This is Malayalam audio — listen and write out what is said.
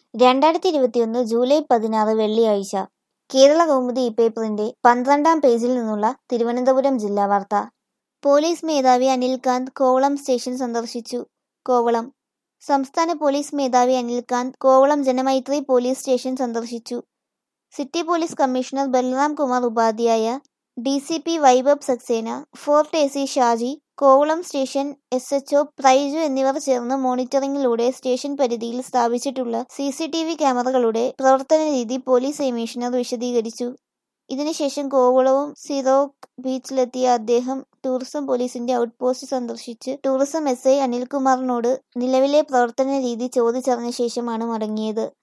രണ്ടായിരത്തി ഇരുപത്തിയൊന്ന് ജൂലൈ പതിനാറ് വെള്ളിയാഴ്ച കേരള കൗമുദി ഇപ്പേപ്പറിന്റെ പന്ത്രണ്ടാം പേജിൽ നിന്നുള്ള തിരുവനന്തപുരം ജില്ലാ വാർത്ത പോലീസ് മേധാവി അനിൽകാന്ത് കോവളം സ്റ്റേഷൻ സന്ദർശിച്ചു കോവളം സംസ്ഥാന പോലീസ് മേധാവി അനിൽകാന്ത് കോവളം ജനമൈത്രി പോലീസ് സ്റ്റേഷൻ സന്ദർശിച്ചു city police commissioner Balram Kumar Upadhyay D C P Vaibhav Saxena fort A C Shaji Kovalam station S H O Praiju എന്നിവർ ചേർന്ന് മോണിറ്ററിംഗിലൂടെ സ്റ്റേഷൻ പരിധിയിൽ സ്ഥാപിച്ചിട്ടുള്ള സി സി ടി വി ക്യാമറകളുടെ പ്രവർത്തന രീതി പോലീസ് കമ്മീഷണർ വിശദീകരിച്ചു ഇതിനുശേഷം കോവളവും സിറോക്ക് ബീച്ചിലെത്തിയ അദ്ദേഹം ടൂറിസം പോലീസിന്റെ ഔട്ട് പോസ്റ്റ് സന്ദർശിച്ച് ടൂറിസം എസ് ഐ അനിൽകുമാറിനോട് നിലവിലെ പ്രവർത്തന രീതി ചോദിച്ചറിഞ്ഞ ശേഷമാണ് മടങ്ങിയത്